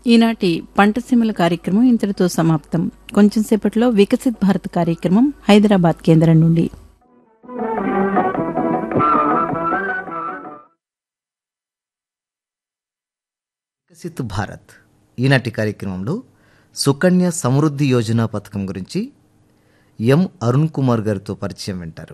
ఈనాటి పంటసీమల కార్యక్రమం ఇంతటితో సమాప్తం కొంచెం సేపట్లో వికసిత్ భారత్ కార్యక్రమం హైదరాబాద్ కేంద్రం నుండి వికసిత్ భారత్ ఈనాటి కార్యక్రమంలో సుకన్య సమృద్ధి యోజన పథకం గురించి ఎం అరుణ్ కుమార్ గారితో పరిచయం వింటారు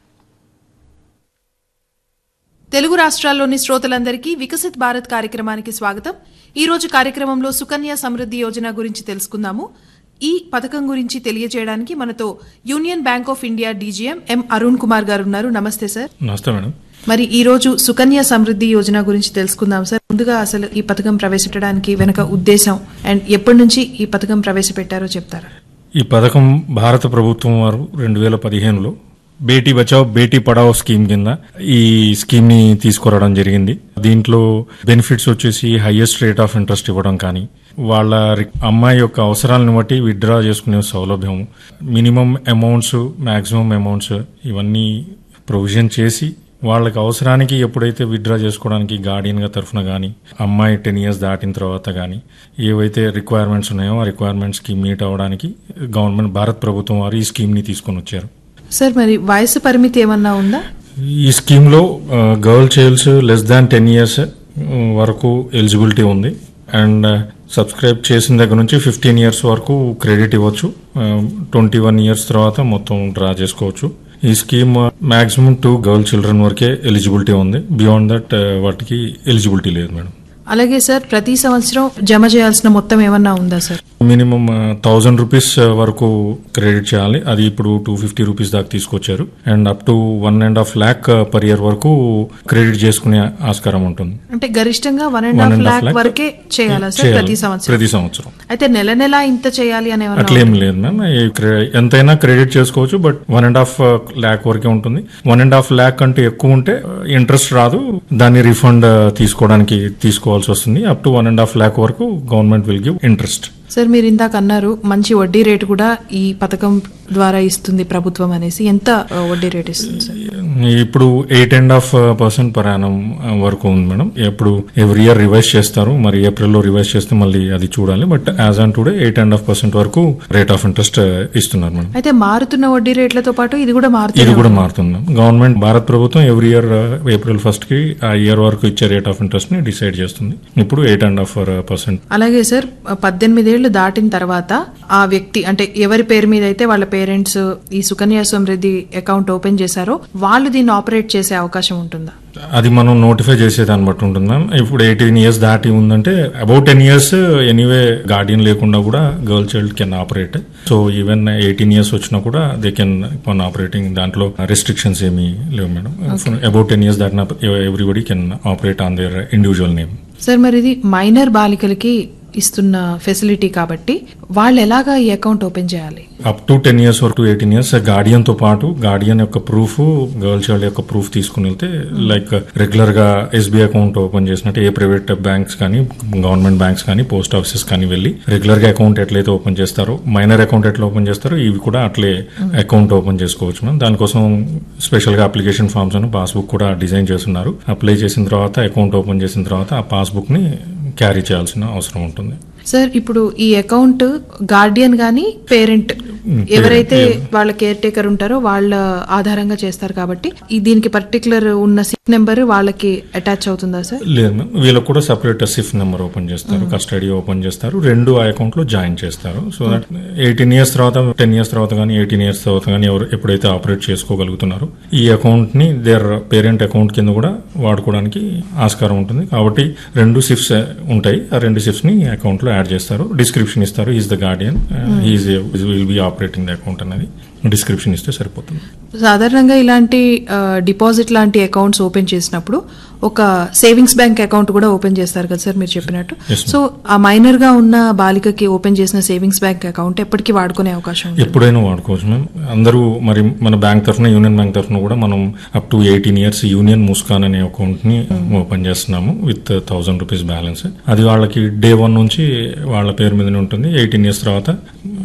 తెలుగు రాష్ట్రాల్లోని శ్రోతలందరికీ వికసిత్ భారత్ కార్యక్రమానికి స్వాగతం ఈ రోజు కార్యక్రమంలో సుకన్య సమృద్ధి యోజన గురించి తెలుసుకుందాము ఈ పథకం గురించి తెలియజేయడానికి మనతో union bank of India DGM M Arun Kumar garu ఉన్నారు నమస్తే సార్ నమస్తే మేడం మరి ఈ రోజు సుకన్య సమృద్ధి యోజన గురించి తెలుసుకుందాం సార్ ముందుగా అసలు ఈ పథకం ప్రవేశపెట్టడానికి వెనక ఉద్దేశం అండ్ ఎప్పటి నుంచి ఈ పథకం ప్రవేశపెట్టారో చెప్తారా ఈ పథకం భారత ప్రభుత్వం వారు రెండు వేల పదిహేనులో బేటీ బచావ్ బేటీ పడావ్ స్కీమ్ కింద ఈ స్కీమ్ ని తీసుకురావడం జరిగింది దీంట్లో బెనిఫిట్స్ వచ్చేసి హైయెస్ట్ రేట్ ఆఫ్ ఇంట్రెస్ట్ ఇవ్వడం కానీ వాళ్ళ రి- అమ్మాయి యొక్క అవసరాలను బట్టి విత్డ్రా చేసుకునే సౌలభ్యం మినిమం అమౌంట్స్ మాక్సిమం అమౌంట్స్ ఇవన్నీ ప్రొవిజన్ చేసి వాళ్ళకి అవసరానికి ఎప్పుడైతే విత్డ్రా చేసుకోవడానికి గార్డియన్ గా తరఫున కానీ అమ్మాయి టెన్ ఇయర్స్ దాటిన తర్వాత కానీ ఏవైతే రిక్వైర్మెంట్స్ ఉన్నాయో ఆ రిక్వైర్మెంట్స్ కి మీట్ అవ్వడానికి గవర్నమెంట్ భారత్ ప్రభుత్వం వారు ఈ స్కీమ్ ని తీసుకొని వచ్చారు సార్ మరి వయసు పరిమితి ఏమన్నా ఉందా ఈ స్కీమ్ లో girl childs less than ten years వరకు ఎలిజిబిలిటీ ఉంది అండ్ సబ్స్క్రైబ్ చేసిన దగ్గర నుంచి ఫిఫ్టీన్ ఇయర్స్ వరకు క్రెడిట్ ఇవ్వచ్చు ట్వంటీ వన్ ఇయర్స్ తర్వాత మొత్తం డ్రా చేసుకోవచ్చు ఈ scheme maximum two girl children వరకే ఎలిజిబిలిటీ ఉంది బియాండ్ దట్ వాటికి ఎలిజిబిలిటీ లేదు మేడం అలాగే సార్ ప్రతి సంవత్సరం జమ చేయాల్సిన మొత్తం ఏమన్నా ఉందా సార్ మినిమం థౌజండ్ రూపీస్ వరకు క్రెడిట్ చేయాలి అది ఇప్పుడు టూ ఫిఫ్టీ రూపీస్ దాకా తీసుకొచ్చారు and up to one and half lakh per year వరకు క్రెడిట్ చేసుకునే ఆస్కారం ఉంటుంది అంటే గరిష్టంగా one and One half and half lakh lakh వరకే చేయాలా సార్ చేయాలి. ప్రతి సంవత్సరం ప్రతి సంవత్సరం అయితే నెల నెల ఇంత చేయాలి అని ఏమన్నా అట్లేం లేదు మ్యామ్ ఈ క్రె- ఎంతైనా క్రెడిట్ చేసుకోవచ్చు but one and half lakh వరకే ఉంటుంది వన్ అండ్ హాఫ్ ల్యాక్ కంటే ఎక్కువ ఉంటే ఇంట్రెస్ట్ రాదు దాన్ని రిఫండ్ తీసుకోవడానికి తీసుకోవాల్సి వస్తుంది up to one and half lakh వరకు government will give interest sir మీరు ఇందాక అన్నారు మంచి వడ్డీ రేటు కూడా ఈ పథకం ద్వారా ఇస్తుంది ప్రభుత్వం అనేసి ఎంత ఆ, వడ్డీ రేట్ ఇస్తుంది సార్ ఇప్పుడు eight and half percent per annum వరకు ఉంది మేడం ఎప్పుడు ఎవ్రీ ఇయర్ రివైజ్ చేస్తారు మరి ఏప్రిల్లో రివైజ్ చేస్తే మళ్ళీ అది చూడాలి but as on today eight and half percent వరకు రేట్ ఆఫ్ ఇంట్రెస్ట్ ఇస్తున్నారు మేడం అయితే మారుతున్న వడ్డీ రేట్లతో పాటు ఇది కూడా ఇది మారుతుంది కూడా మారుతుంది గవర్నమెంట్ భారత ప్రభుత్వం ఎవ్రీ ఇయర్ ఏప్రిల్ ఫస్ట్ కి ఆ ఇయర్ వరకు ఇచ్చే రేట్ ఆఫ్ ఇంట్రెస్ట్ ని డిసైడ్ చేస్తుంది ఇప్పుడు ఎయిట్ అండ్ హాఫ్ పర్సెంట్ అలాగే సార్ పద్దెనిమిదేళ్లు దాటిన తర్వాత ఆ వ్యక్తి అంటే ఎవరి పేరు మీద అయితే వాళ్ళ పేరెంట్స్ ఈ సుకన్య సమృద్ధి అకౌంట్ ఓపెన్ చేశారో వాళ్ళు దీన్ని ఆపరేట్ చేసే అవకాశం ఉంటుందా అది మనం నోటిఫై చేసేదాన్ని బట్టి ఉంటుంది మ్యామ్ ఇప్పుడు ఎయిటీన్ ఇయర్స్ దాటి ఉందంటే about ten years anyway guardian లేకుండా కూడా girl child can operate so even eighteen years వచ్చినా కూడా దే కెన్ వన్ ఆపరేటింగ్ దాంట్లో రెస్ట్రిక్షన్స్ ఏమీ లేవు మేడం అబౌట్ టెన్ ఇయర్స్ దాటిన everybody can operate on their individual name sir మరి ఇది మైనర్ బాలికలకి ఇస్తున్న ఫెసిలిటీ కాబట్టి వాళ్ళు ఎలాగా ఈ అకౌంట్ ఓపెన్ చేయాలి అప్ టు టెన్ ఇయర్స్ వరకు ఎయిటీన్ ఇయర్స్ గార్డియన్ తో పాటు గార్డియన్ యొక్క ప్రూఫ్ గర్ల్ చైల్డ్ యొక్క ప్రూఫ్ తీసుకుని వెళ్తే లైక్ రెగ్యులర్ గా ఎస్బీఐ అకౌంట్ ఓపెన్ చేసినట్టు ఏ ప్రైవేట్ బ్యాంక్స్ కానీ గవర్నమెంట్ బ్యాంక్స్ కానీ పోస్ట్ ఆఫీసెస్ కానీ వెళ్ళి రెగ్యులర్ గా అకౌంట్ ఎట్లయితే ఓపెన్ చేస్తారో మైనర్ అకౌంట్ ఎట్లా ఓపెన్ చేస్తారో ఇవి కూడా అట్లే అకౌంట్ ఓపెన్ చేసుకోవచ్చు మనం దానికోసం స్పెషల్ గా అప్లికేషన్ ఫామ్స్ అని పాస్బుక్ కూడా డిజైన్ చేస్తున్నారు అప్లై చేసిన తర్వాత అకౌంట్ ఓపెన్ చేసిన తర్వాత ఆ పాస్బుక్ ని క్యారీ చేయాల్సిన అవసరం ఉంటుంది సార్ ఇప్పుడు ఈ అకౌంట్ గార్డియన్ గాని పేరెంట్ ఎవరైతే వాళ్ళ కేర్ టేకర్ ఉంటారో వాళ్ళ ఆధారంగా చేస్తారు కాబట్టి ఈ దీనికి పర్టికులర్ ఉన్న సిక్ నెంబర్ వాళ్ళకి అటాచ్ అవుతుందా సార్ లేదు మ్యామ్ వీళ్ళకి కూడా సపరేట్ సిఫ్ నెంబర్ ఓపెన్ చేస్తారు కస్టడీ ఓపెన్ చేస్తారు రెండు ఆ అకౌంట్ లో జాయిన్ చేస్తారు సో దట్ ఎయిటీన్ ఇయర్స్ తర్వాత టెన్ ఇయర్స్ తర్వాత కానీ ఎయిటీన్ ఇయర్స్ తర్వాత కానీ ఎవరు ఎప్పుడైతే ఆపరేట్ చేసుకోగలుగుతున్నారో ఈ అకౌంట్ ని దేర్ పేరెంట్ అకౌంట్ కింద కూడా వాడుకోవడానికి ఆస్కారం ఉంటుంది కాబట్టి రెండు సిఫ్స్ ఉంటాయి ఆ రెండు సిఫ్స్ ని అకౌంట్ లో యాడ్ చేస్తారు డిస్క్రిప్షన్ ఇస్తారు is the guardian is will be operating the account అనేది డిస్క్రిప్షన్ ఇస్తే సరిపోతుంది సాధారణంగా ఇలాంటి డిపాజిట్ లాంటి అకౌంట్స్ ఓపెన్ చేసినప్పుడు ఒక సేవింగ్స్ బ్యాంక్ అకౌంట్ కూడా ఓపెన్ చేస్తారు కదా సార్ మీరు చెప్పినట్టు Yes, ma'am. సో ఆ మైనర్ గా ఉన్న బాలికకి ఓపెన్ చేసిన సేవింగ్స్ బ్యాంక్ అకౌంట్ ఎప్పటికీ వాడుకునే అవకాశం ఉంది ఎప్పుడైనా వాడుకోవచ్చు మ్యామ్ అందరూ మరి మన బ్యాంక్ తరఫున యూనియన్ బ్యాంక్ తరఫున కూడా మనం up to eighteen years union Muskan అనే అకౌంట్ ని ఓపెన్ చేస్తున్నాము విత్ థౌసండ్ రూపీస్ బ్యాలెన్స్ అది వాళ్ళకి డే వన్ నుంచి వాళ్ళ పేరు మీదనే ఉంటుంది ఎయిటీన్ ఇయర్స్ తర్వాత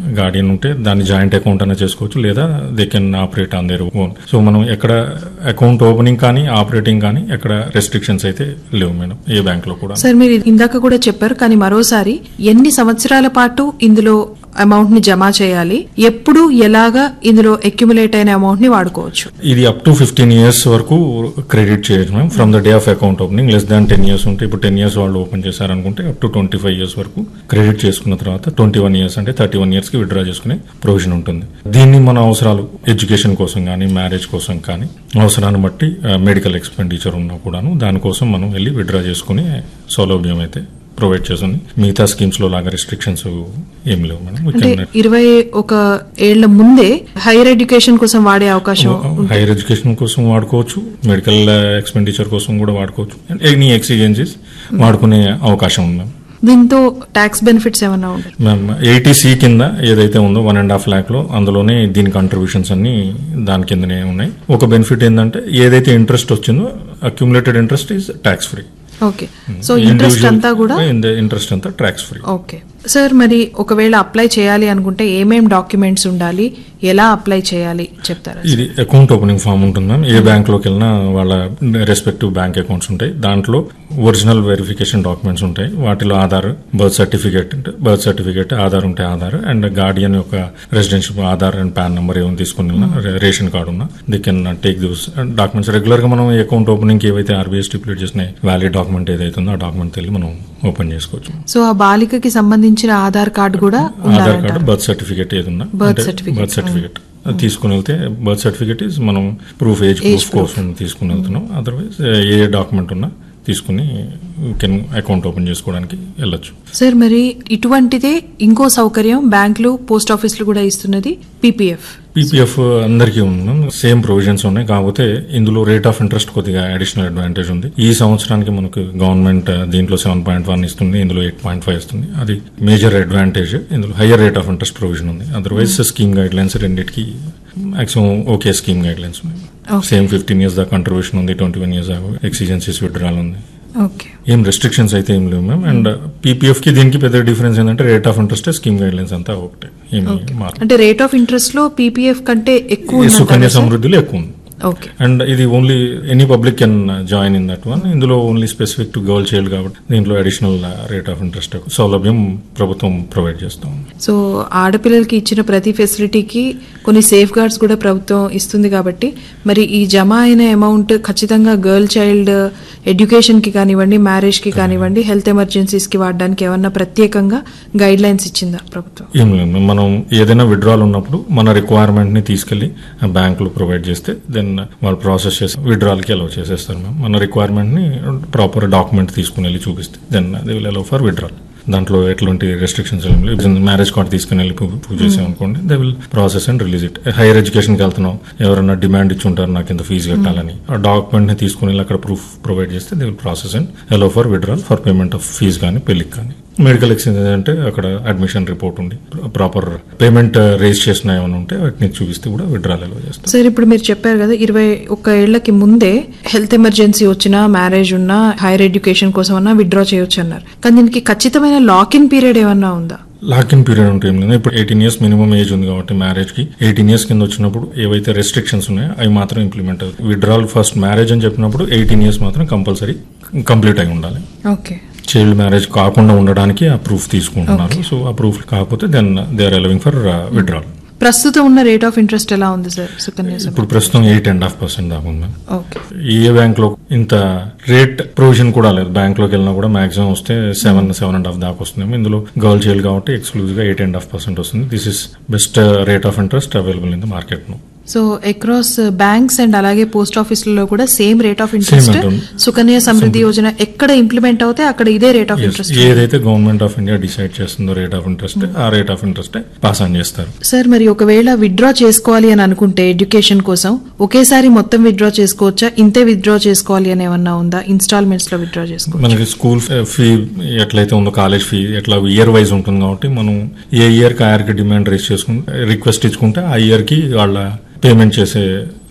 గార్డియన్ ఉంటే దాన్ని జాయింట్ అకౌంట్ అనే చేసుకోవచ్చు లేదా they can operate on their own so మనం ఎక్కడ అకౌంట్ ఓపెనింగ్ కానీ ఆపరేటింగ్ కానీ ఎక్కడ రెస్ట్రిక్షన్స్ అయితే లేవు మేడం ఏ బ్యాంక్ లో కూడా సార్ మీరు ఇందాక కూడా చెప్పారు కానీ మరోసారి ఎన్ని సంవత్సరాల పాటు ఇందులో అమౌంట్ ని జమ చేయాలి ఎప్పుడు ఎలాగా ఇందులో అక్యుములేట్ అయిన అమౌంట్ ని వాడుకోవచ్చు ఇది అప్ టు ఫిఫ్టీన్ ఇయర్స్ వరకు క్రెడిట్ చేయొచ్చు ma'am from the day of account opening less than ten years ఉంటే ఇప్పుడు టెన్ ఇయర్స్ వాళ్ళు ఓపెన్ చేశారనుకుంటే up to twenty five years వరకు క్రెడిట్ చేసుకున్న తర్వాత ట్వంటీ వన్ ఇయర్స్ అంటే థర్టీ వన్ ఇయర్స్ కి విత్డ్రా చేసుకునే ప్రొవిజన్ ఉంటుంది దీన్ని మన అవసరాలు ఎడ్యుకేషన్ కోసం కానీ మ్యారేజ్ కోసం కానీ అవసరాన్ని బట్టి మెడికల్ ఎక్స్పెండిచర్ ఉన్నా కూడాను దానికోసం మనం వెళ్ళి విత్డ్రా చేసుకునే సౌలభ్యం అయితే ప్రొవైడ్ చేస్తుంది మిగతా స్కీమ్స్ లో లాగా రిస్ట్రిక్షన్స్ ఏం లేవు మేడం We అంటే can- ఇరవై ఒక ఏళ్ల ముందే హైయర్ ఎడ్యుకేషన్ కోసం వాడే అవకాశం హైయర్ ఎడ్యుకేషన్ కోసం వాడుకోవచ్చు మెడికల్ ఎక్స్పెండిచర్ కోసం కూడా వాడుకోవచ్చు అండ్ ఎనీ ఎక్స్పీరియన్సెస్ వాడుకునే అవకాశం ఉంది మ్యామ్ దీంతో ట్యాక్స్ బెనిఫిట్స్ ఏమైనా ఉంటాయి మ్యామ్ ఎయిటీ సి కింద ఏదైతే ఉందో వన్ అండ్ హాఫ్ ల్యాక్ లో అందులోనే దీని కంట్రిబ్యూషన్స్ అన్ని దాని కిందనే ఉన్నాయి ఒక బెనిఫిట్ ఏంటంటే ఏదైతే ఇంట్రెస్ట్ వచ్చిందో accumulated interest is tax free okay so interest అంతా కూడా ఇంట్రెస్ట్ అంతా ట్యాక్స్ ఫ్రీ ఓకే సార్ మరి ఒకవేళ అప్లై చేయాలి అనుకుంటే ఏమేం డాక్యుమెంట్స్ ఉండాలి ఎలా అప్లై చేయాలి చెప్తారా ఇది అకౌంట్ ఓపెనింగ్ ఫామ్ ఉంటుంది మ్యామ్ ఏ బ్యాంక్ లోకి వెళ్ళినా వాళ్ళ రెస్పెక్టివ్ బ్యాంక్ అకౌంట్స్ ఉంటాయి దాంట్లో ఒరిజినల్ వెరిఫికేషన్ డాక్యుమెంట్స్ ఉంటాయి వాటిలో ఆధార్ బర్త్ సర్టిఫికేట్ అంటే బర్త్ సర్టిఫికేట్ ఆధార్ ఉంటే ఆధార్ అండ్ గార్డియన్ యొక్క residential Aadhaar and PAN number ఏమైనా తీసుకుని వెళ్ళినా, రే- రేషన్ కార్డు ఉన్నా they can take this documents regular గా మనం అకౌంట్ ఓపెనింగ్ ఏవైతే ఆర్బీఐ స్టిపులేట్ చేసిన వ్యాలిడ్ డాక్యుమెంట్ ఏదైతే ఉందో ఆ డాక్యుమెంట్ వెళ్ళి మనం ఓపెన్ చేసుకోవచ్చు సో ఆ బాలికకి సంబంధించిన ఆధార్ కార్డు కూడా ఆధార్ ఉండాలంట కార్డు బర్త్ సర్టిఫికేట్ ఏది ఉన్నా Birth certificate. బర్త్ సర్టిఫికేట్ తీసుకుని వెళ్తే బర్త్ సర్టిఫికేట్ ఇస్ మనం ప్రూఫ్ ఏజ్ ప్రూఫ్ కోసం తీసుకుని వెళ్తున్నాం అదర్వైజ్ ఏ డాక్యుమెంట్ ఉన్నా తీసుకుని కెన్ అకౌంట్ ఓపెన్ చేసుకోవడానికి వెళ్ళొచ్చు సార్ మరి ఇటువంటిదే ఇంకో సౌకర్యం బ్యాంకులు పోస్ట్ ఆఫీసులు కూడా ఇస్తున్నది పీపీఎఫ్ పీపీఎఫ్ అందరికీ ఉంది సేమ్ ప్రొవిజన్స్ ఉన్నాయి కాకపోతే ఇందులో రేట్ ఆఫ్ ఇంట్రెస్ట్ కొద్దిగా అడిషనల్ అడ్వాంటేజ్ ఉంది ఈ సంవత్సరానికి మనకు గవర్నమెంట్ దీంట్లో సెవెన్ పాయింట్ వన్ ఇస్తుంది ఇందులో ఎయిట్ పాయింట్ ఫైవ్ ఇస్తుంది అది మేజర్ అడ్వాంటేజ్ ఇందులో higher rate of interest provision ఉంది అదర్వైజ్ స్కీమ్ గైడ్ లైన్స్ రెండింటికి maximum okay scheme guidelines ఉన్నాయి సేమ్ ఫిఫ్టీన్ ఇయర్స్ దాకా కంట్రిబ్యూషన్ ఉంది ట్వంటీ వన్ ఇయర్స్ దాకా ఎక్సిజెన్సీస్ విడ్రాల్ ఉంది ఓకే ఏం రెస్ట్రిక్షన్స్ అయితే ఏం లేవు మ్యామ్ అండ్ పీపీఎఫ్ కి దీనికి పెద్ద డిఫరెన్స్ ఏంటంటే rate of interest scheme guidelines అంతా ఒకటే ఏమి మార్పు అంటే రేట్ ఆఫ్ ఇంట్రెస్ట్ లో పీపీఎఫ్ కంటే ఎక్కువ ఈ ఉందంటారా సుకన్య సార్? సమృద్ధిలో ఎక్కువ ఉంది ఓకే అండ్ ఇది only any public can join in that one ఇందులో only specific to girl child కాబట్టి దీంట్లో అడిషనల్ రేట్ ఆఫ్ ఇంట్రెస్ట్ సౌలభ్యం ప్రభుత్వం ప్రొవైడ్ చేస్తాం సో ఆడపిల్లలకి ఇచ్చిన ప్రతి ఫెసిలిటీకి కొన్ని సేఫ్ గార్డ్స్ కూడా ప్రభుత్వం ఇస్తుంది కాబట్టి మరి ఈ జమ అయిన అమౌంట్ ఖచ్చితంగా గర్ల్ చైల్డ్ ఎడ్యుకేషన్ కి కానివ్వండి మ్యారేజ్ కి కానివ్వండి హెల్త్ ఎమర్జెన్సీస్ కి వాడడానికి ఏమన్నా ప్రత్యేకంగా గైడ్ లైన్స్ ఇచ్చిందా ప్రభుత్వం ఏం లేదు మనం ఏదైనా విడ్రాల్ ఉన్నప్పుడు మన రిక్వైర్మెంట్ ని తీసుకెళ్లి బ్యాంకులు ప్రొవైడ్ చేస్తే దెన్ వాళ్ళు ప్రాసెస్ చేసి విడ్రాల్ కి అలౌ చేసేస్తారు మ్యామ్ మన రిక్వైర్మెంట్ ని ప్రాపర్ డాక్యుమెంట్ తీసుకుని వెళ్ళి చూపిస్తే then they will allow for withdrawal దాంట్లో ఎట్లాంటి రెస్ట్రిక్షన్స్ ఏం లేవు మ్యారేజ్ కార్డ్ తీసుకుని వెళ్ళి ప్రూవ్ చేసాం అనుకోండి they will process and release it higher ఎడ్యుకేషన్కి వెళ్తున్నాం ఎవరైనా డిమాండ్ ఇచ్చి ఉంటారు నాకు ఇంత ఫీజు కట్టాలని ఆ డాక్యుమెంట్ ని తీసుకుని వెళ్ళి అక్కడ ప్రూఫ్ ప్రొవైడ్ చేస్తే they will process and allow for withdrawal for payment of fees కానీ పెళ్లికి కానీ మెడికల్ ఎక్స్చేంజ్ అంటే అక్కడ అడ్మిషన్ రిపోర్ట్ ఉండి ప్రాపర్ పేమెంట్ రేజ్ చేసిన ఏమైనా ఉంటే వాటిని చూపిస్తే కూడా విడ్రాల్ అలౌ చేస్తాం సార్ ఇప్పుడు మీరు చెప్పారు కదా ఇరవై ఒక్క ఏళ్లకి ముందే హెల్త్ ఎమర్జెన్సీ వచ్చినా మ్యారేజ్ ఉన్నా హైయర్ ఎడ్యుకేషన్ కోసం అన్నా విత్డ్రా చేయొచ్చు అన్నారు కానీ దీనికి ఖచ్చితమైన లాక్ ఇన్ పీరియడ్ ఏమన్నా ఉందా లాక్ ఇన్ పీరియడ్ ఉంటే ఏం లేదు ఇప్పుడు ఎయిటీన్ ఇయర్స్ మినిమం ఏజ్ ఉంది కాబట్టి మ్యారేజ్ కి ఎయిటీన్ ఇయర్స్ కింద వచ్చినప్పుడు ఏవైతే రెస్ట్రిక్షన్స్ ఉన్నాయో అవి మాత్రం ఇంప్లిమెంట్ అవుతాయి విడ్రాల్ ఫస్ట్ మ్యారేజ్ అని చెప్పినప్పుడు ఎయిటీన్ ఇయర్స్ మాత్రం కంపల్సరీ కంప్లీట్ అయి ఉండాలి ఓకే చైల్డ్ మ్యారేజ్ కాకుండా ఉండడానికి ఆ ప్రూఫ్ తీసుకుంటున్నారు సో ఆ ప్రూఫ్ కాకపోతే then they are allowing for withdrawal ప్రస్తుతం ఉన్న రేట్ ఆఫ్ ఇంట్రెస్ట్ ఎలా ఉంది సార్ సుకన్య సమృద్ధి? ఇప్పుడు ప్రస్తుతం ఎయిట్ అండ్ హాఫ్ పర్సెంట్ దాకా ఉంది ఓకే ఏ బ్యాంక్ లో ఇంత రేట్ ప్రొవిజన్ కూడా లేదు బ్యాంక్ లోకి వెళ్ళినా కూడా మాక్సిమం వస్తే సెవెన్ సెవెన్ అండ్ హాఫ్ దాకా వస్తుంది ఇందులో గర్ల్ చైల్డ్ కాబట్టి ఎక్స్క్లూజివ్ గా ఎయిట్ అండ్ హాఫ్ పర్సెంట్ వస్తుంది this is best rate of interest available in the market no so across banks and అలాగే పోస్ట్ ఆఫీసులలో కూడా సేమ్ రేట్ ఆఫ్ ఇంట్రెస్ట్ ఉంటుంది. సుకన్య సమృద్ధి యోజన ఎక్కడ ఇంప్లిమెంట్ అవుతే అక్కడ ఇదే రేట్ ఆఫ్ ఇంట్రెస్ట్ ఏదైతే గవర్నమెంట్ ఆఫ్ ఇండియా డిసైడ్ చేస్తుందో రేట్ ఆఫ్ ఇంట్రెస్ట్ ఆ rate of interest pass on చేస్తారు సార్ మరి ఒకవేళ విత్డ్రా చేసుకోవాలి అని అనుకుంటే ఎడ్యుకేషన్ కోసం ఒకేసారి మొత్తం విత్డ్రా చేసుకోవచ్చా ఇంతే విత్డ్రా చేసుకోవాలి అని ఏమన్నా ఉందా ఇన్స్టాల్మెంట్స్ లో విత్డ్రా చేసుకోవచ్చు మనకి స్కూల్ ఫీ ఎట్లయితే ఉందో కాలేజ్ ఫీ ఎట్లా ఇయర్ వైజ్ ఉంటుంది కాబట్టి మనం ఏ ఇయర్ కి ఆ year కి డిమాండ్ రేస్ చేసుకుంటే రిక్వెస్ట్ ఇచ్చుకుంటే ఆ ఇయర్ కి వాళ్ళ పేమెంట్ చేసే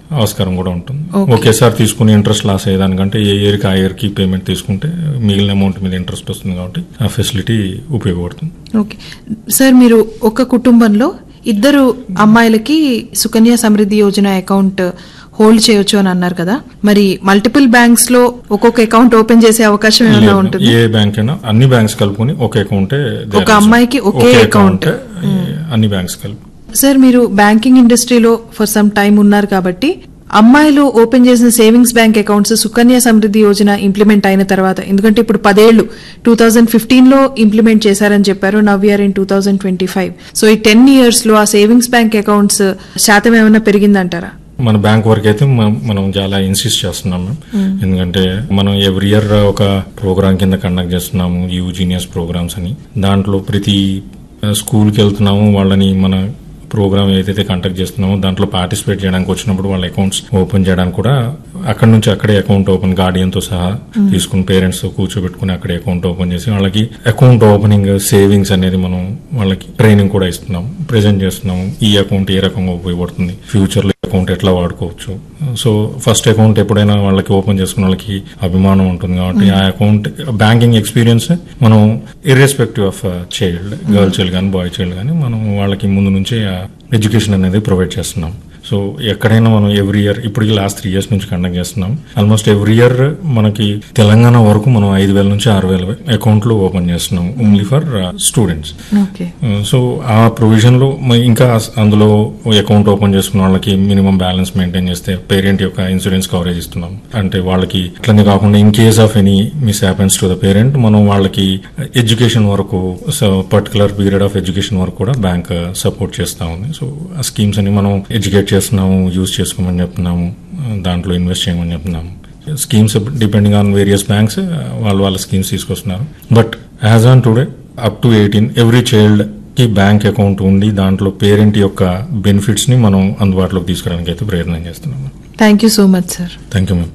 ఆస్కారం కూడా ఉంటుంది Okay. ఒకేసారి తీసుకుని ఇంట్రెస్ట్ లాస్ అయ్యేదానికంటే ఏ ఇయర్కి ఆ ఇయర్కి పేమెంట్ తీసుకుంటే మిగిలిన అమౌంట్ మీద ఇంట్రెస్ట్ వస్తుంది కాబట్టి ఆ ఫెసిలిటీ ఉపయోగపడుతుంది ఓకే సార్ మీరు ఒక కుటుంబంలో ఇద్దరు అమ్మాయిలకి సుకన్య సమృద్ధి యోజన అకౌంట్ హోల్డ్ చేయొచ్చు అని అన్నారు కదా మరి మల్టిపుల్ బ్యాంక్స్ లో ఒక్కొక్క అకౌంట్ ఓపెన్ చేసే అవకాశం ఏమైనా లేదు. ఉంటుంది ఏ బ్యాంక్ అయినా అన్ని బ్యాంక్స్ కలుపుకొని ఒక అకౌంటే ఒక అమ్మాయికి ఒకే account. అన్ని బ్యాంక్స్ కలిపి సార్ మీరు బ్యాంకింగ్ ఇండస్ట్రీలో ఫర్ సమ్ టైం ఉన్నారు కాబట్టి అమ్మాయిలు ఓపెన్ చేసిన savings bank accounts Sukanya Samriddhi Yojana implement అయిన తర్వాత ఎందుకంటే ఇప్పుడు పదేళ్లు టూ థౌజండ్ ఫిఫ్టీన్ లో ఇంప్లిమెంట్ చేశారని చెప్పారు now year in two thousand twenty five so ఈ టెన్ ఇయర్స్ లో ఆ సేవింగ్స్ బ్యాంక్ అకౌంట్స్ శాతం ఏమైనా పెరిగిందంటారా మన బ్యాంక్ వరకు అయితే మ- మనం చాలా ఇన్సిస్ట్ చేస్తున్నాం మేము ఎందుకంటే మనం ఎవ్రీ ఇయర్ ఒక ప్రోగ్రామ్ కింద కండక్ట్ చేస్తున్నాము యూజీనియస్ ప్రోగ్రామ్స్ అని దాంట్లో ప్రతి స్కూల్కి వెళ్తున్నాము వాళ్ళని మన ప్రోగ్రామ్ ఏదైతే కండక్ట్ చేస్తున్నామో దాంట్లో పార్టిసిపేట్ చేయడానికి వచ్చినప్పుడు వాళ్ళ అకౌంట్స్ ఓపెన్ చేయడానికి కూడా అక్కడ నుంచి అక్కడే అకౌంట్ ఓపెన్ గార్డియన్ తో సహా తీసుకుని పేరెంట్స్ తో కూర్చోబెట్టుకుని అక్కడే అకౌంట్ ఓపెన్ చేసి వాళ్ళకి అకౌంట్ ఓపెనింగ్ సేవింగ్స్ అనేది మనం వాళ్ళకి ట్రైనింగ్ కూడా ఇస్తున్నాం ప్రెజెంట్ చేస్తున్నాము ఈ అకౌంట్ ఏ రకంగా ఉపయోగపడుతుంది ఫ్యూచర్ లో అకౌంట్ ఎట్లా వాడుకోవచ్చు సో ఫస్ట్ అకౌంట్ ఎప్పుడైనా వాళ్ళకి ఓపెన్ చేసుకున్న వాళ్ళకి అభిమానం ఉంటుంది కాబట్టి ఆ అకౌంట్ బ్యాంకింగ్ ఎక్స్పీరియన్స్ మనం irrespective of child girl child కానీ బాయ్ చైల్డ్ కానీ మనం వాళ్ళకి ముందు నుంచే ఎడ్యుకేషన్ అనేది ప్రొవైడ్ చేస్తున్నాం సో ఎక్కడైనా మనం ఎవ్రీ ఇయర్ ఇప్పటికి లాస్ట్ త్రీ ఇయర్స్ నుంచి కండక్ట్ చేస్తున్నాం ఆల్మోస్ట్ ఎవ్రీ ఇయర్ మనకి తెలంగాణ వరకు మనం ఐదు వేల నుంచి ఆరు వేల అకౌంట్లు ఓపెన్ చేస్తున్నాం only for students okay so ఆ ప్రొవిజన్ లో మ- ఇంకా అందులో అకౌంట్ ఓపెన్ చేసుకున్న వాళ్ళకి మినిమం బ్యాలెన్స్ మెయింటైన్ చేస్తే పేరెంట్ యొక్క ఇన్సూరెన్స్ కవరేజ్ ఇస్తున్నాం అంటే వాళ్ళకి అట్లనే కాకుండా in case of any miss happens to the parent మనం వాళ్ళకి ఎడ్యుకేషన్ వరకు పర్టికులర్ పీరియడ్ ఆఫ్ ఎడ్యుకేషన్ వరకు కూడా బ్యాంక్ సపోర్ట్ చేస్తా ఉంది సో ఆ స్కీమ్స్ అని మనం ఎడ్యుకేట్ చేస్తున్నాము యూజ్ చేసుకోమని చెప్తున్నాము దాంట్లో ఇన్వెస్ట్ చేయమని చెప్తున్నాము schemes depending on various banks వాళ్ళు వాళ్ళ స్కీమ్స్ తీసుకొస్తున్నారు but as on today up to eighteen every child కి బ్యాంక్ అకౌంట్ ఉండి దాంట్లో పేరెంట్ యొక్క బెనిఫిట్స్ ని మనం అందుబాటులోకి తీసుకురావడానికి అయితే ప్రయత్నం చేస్తున్నాం thank you so much sir thank you ma'am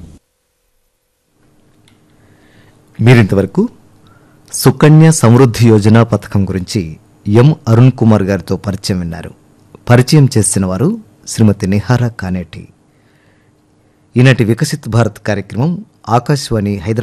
మీరింతవరకు సుకన్య సమృద్ధి యోజన పథకం గురించి ఎం అరుణ్ కుమార్ గారితో పరిచయం విన్నారు పరిచయం చేసిన వారు శ్రీమతి నిహారా కానేటి ఈనాటి వికసిత్ భారత్ కార్యక్రమం ఆకాశవాణి హైదరాబాద్